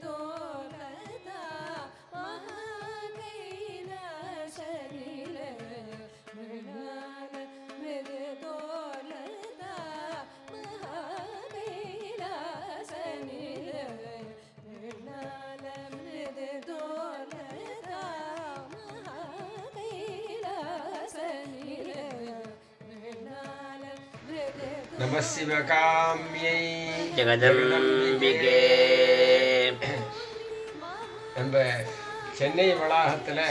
தோலதா மகாகைலாசனில மிருணால மிரு தோலதா மகாகைலாசனில மிருணால மிரு தோலதா மகாகைலாசனில மிருணால மிரு நம சிவகாமியை ஜெகதம்பிகே நம்ம சென்னை வளாகத்தில்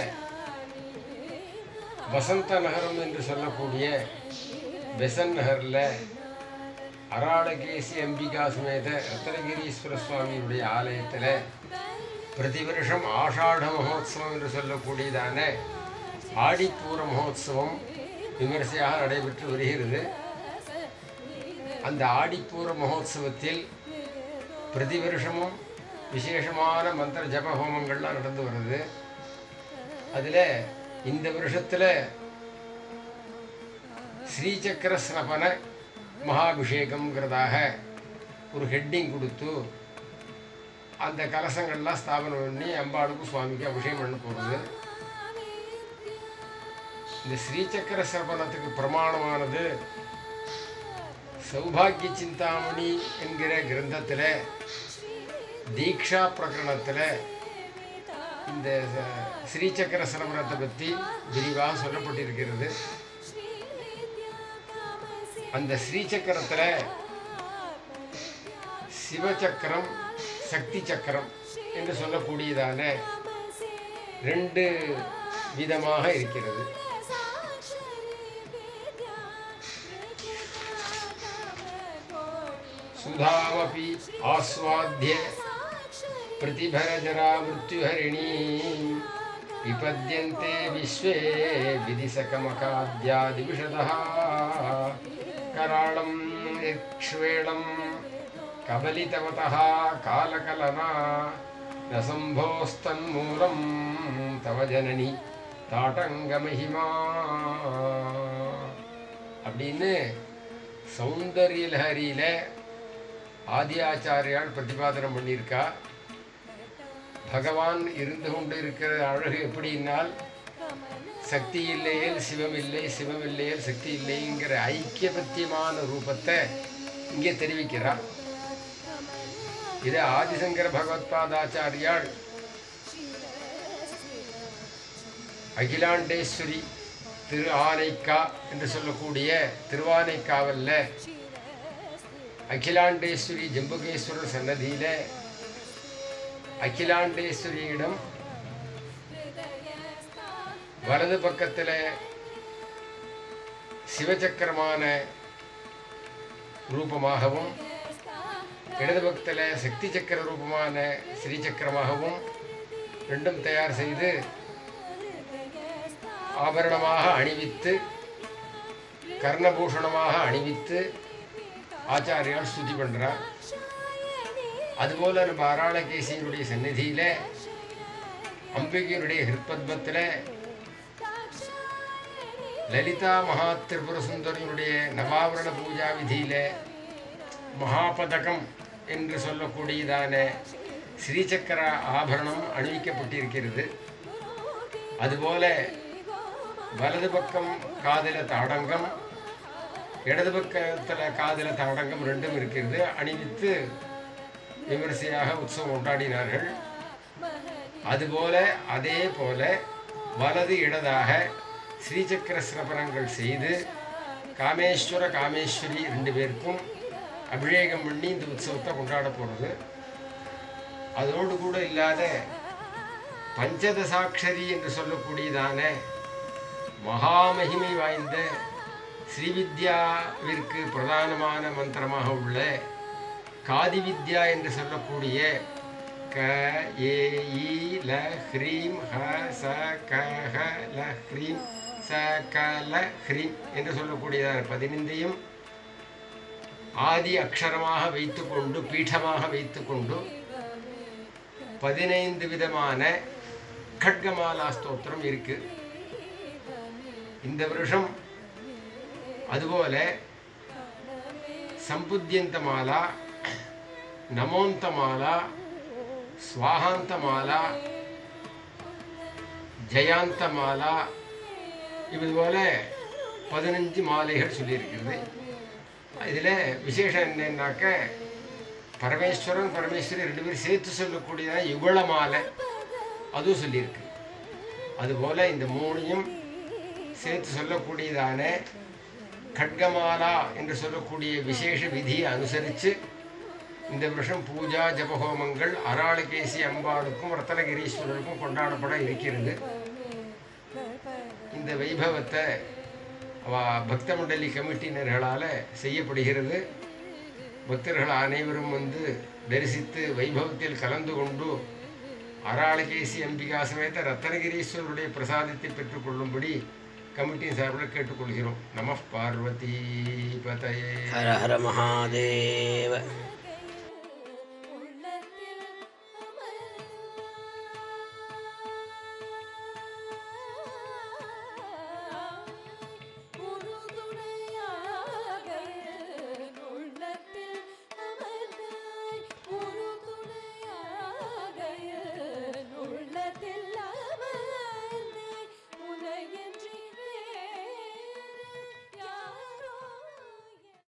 வசந்த நகரம் என்று சொல்லக்கூடிய பெசன் நகரில் அராளகேசி அம்பிகா சமேத ரத்னகிரீஸ்வர சுவாமியுடைய ஆலயத்தில் பிரதி வருஷம் ஆஷாட மகோத்சவம் என்று சொல்லக்கூடியதான ஆடிப்பூர மகோத்சவம் விமரிசையாக நடைபெற்று வருகிறது அந்த ஆடிப்பூர மகோத்சவத்தில் பிரதி வருஷமும் விசேஷமான மந்திர ஜப ஹோமங்கள்லாம் நடந்து வருது அதில் இந்த வருஷத்தில் ஸ்ரீசக்கர ஸ்னபன மகாபிஷேகம்ங்கிறதாக ஒரு ஹெட்டிங் கொடுத்து அந்த கலசங்கள்லாம் ஸ்தாபனம் பண்ணி அம்பாளுக்கும் சுவாமிக்கு அபிஷேகம் பண்ண போகிறது இந்த ஸ்ரீசக்கர ஸ்னபனத்துக்கு பிரமாணமானது சௌபாகிய சிந்தாமணி என்கிற கிரந்தத்தில் தீக்ஷா பிரகரணத்தில் இந்த ச- ஸ்ரீசக்கர சரவணத்தை பற்றி விரிவாக சொல்லப்பட்டிருக்கிறது அந்த ஸ்ரீசக்கரத்தில் சிவசக்கரம் சக்தி சக்கரம் என்று சொல்லக்கூடியதான ரெண்டு விதமாக இருக்கிறது சுதாமபி ஆஸ்வாத்திய प्रतिभरजरा मृत्युहरिणी विपद्यन्ते विश्वे विधिसकमकाद्यादिविशदः कराळं निर्क्ष्वेळं कबलितवतः कालकलना न सम्भोस्तन्मूलं तव जननि தாட்டங்கமகிமா அப்படின்னு சௌந்தரிய லஹரியில ஆதி ஆச்சாரியால் பிரதிபாதனம் பண்ணியிருக்கா பகவான் இருந்து கொண்டு இருக்கிற அழகு எப்படின்னால் சக்தி இல்லையேல் சிவம் இல்லை சிவம் இல்லையேல் சக்தி இல்லைங்கிற ஐக்கியபத்தியமான ரூபத்தை இங்கே தெரிவிக்கிறார் இது ஆதிசங்கர பகவத்பாதாச்சாரியால் அகிலாண்டேஸ்வரி திரு ஆனைக்கா என்று சொல்லக்கூடிய திருவானைக்காவல்ல அகிலாண்டேஸ்வரி ஜம்புகேஸ்வரர் சன்னதியில அகிலாண்டேஸ்வரியிடம் வலது பக்கத்தில் சிவசக்கரமான ரூபமாகவும் இடது பக்கத்தில் சக்தி சக்கர ரூபமான ஸ்ரீசக்கரமாகவும் ரெண்டும் தயார் செய்து ஆபரணமாக அணிவித்து கர்ணபூஷணமாக அணிவித்து ஆச்சாரியால் ஸ்துதி பண்ணுறார் அதுபோல் நம்ம அராளகேசியினுடைய சந்நிதியில் அம்பிகையினுடைய ஹிருப்பத்மத்தில் லலிதா மகா திரிபுர சுந்தரியினுடைய நவாவரண பூஜா விதியில் மகாபதகம் என்று சொல்லக்கூடியதான ஸ்ரீசக்கர ஆபரணம் அணிவிக்கப்பட்டிருக்கிறது அதுபோல வலது பக்கம் காதில தாடங்கம் இடது பக்கத்தில் காதில தாடங்கம் ரெண்டும் இருக்கிறது அணிவித்து விமரிசையாக உற்சவம் கொண்டாடினார்கள் அதுபோல அதே போல வலது இடதாக ஸ்ரீசக்கர சிரபணங்கள் செய்து காமேஸ்வர காமேஸ்வரி ரெண்டு பேருக்கும் அபிஷேகம் பண்ணி இந்த உற்சவத்தை கொண்டாட போகிறது அதோடு கூட இல்லாத பஞ்சதசாட்சரி என்று சொல்லக்கூடியதான மகாமகிமை வாய்ந்த ஸ்ரீவித்யாவிற்கு பிரதானமான மந்திரமாக உள்ள காதி வித்யா என்று சொல்லக்கூடிய க ஏ இ ல ஹ்ரீம் ஹ ச க ஹ ல ஹ்ரீம் ச க ல ஹ்ரீம் என்று சொல்லக்கூடியதான பதினைந்தையும் ஆதி அக்ஷரமாக வைத்துக்கொண்டு பீഠமாக வைத்துக்கொண்டு பதினைந்து விதமான கட்கமாலா ஸ்தோத்திரம் இருக்கு இந்த வருஷம் அதுபோல சம்புத்தியந்த மாலா நமோந்த மாலா ஸ்வாகாந்த மாலா ஜெயாந்த மாலா இது போல பதினஞ்சு மாலைகள் சொல்லியிருக்கிறது இதில் விசேஷம் என்னன்னாக்க பரமேஸ்வரன் பரமேஸ்வரி ரெண்டு பேரும் சேர்த்து சொல்லக்கூடியதான் யுகள மாலை அதுவும் சொல்லியிருக்கு அதுபோல் இந்த மூணையும் சேர்த்து சொல்லக்கூடியதான கட்கமாலா என்று சொல்லக்கூடிய விசேஷ விதியை அனுசரித்து இந்த வருஷம் பூஜா ஜபஹோமங்கள் அராளகேசி அம்பாளுக்கும் ரத்தனகிரீஸ்வரருக்கும் கொண்டாடப்பட இருக்கிறது இந்த வைபவத்தை அவ பக்த மண்டலி கமிட்டியினர்களால் செய்யப்படுகிறது பக்தர்கள் அனைவரும் வந்து தரிசித்து வைபவத்தில் கலந்து கொண்டு அராளகேசி அம்பிகா சமேத ரத்தனகிரீஸ்வரருடைய பிரசாதத்தை பெற்றுக்கொள்ளும்படி கமிட்டியின் சார்பில் கேட்டுக்கொள்கிறோம் நம பார்வதி பதயே ஹர ஹர மகாதேவ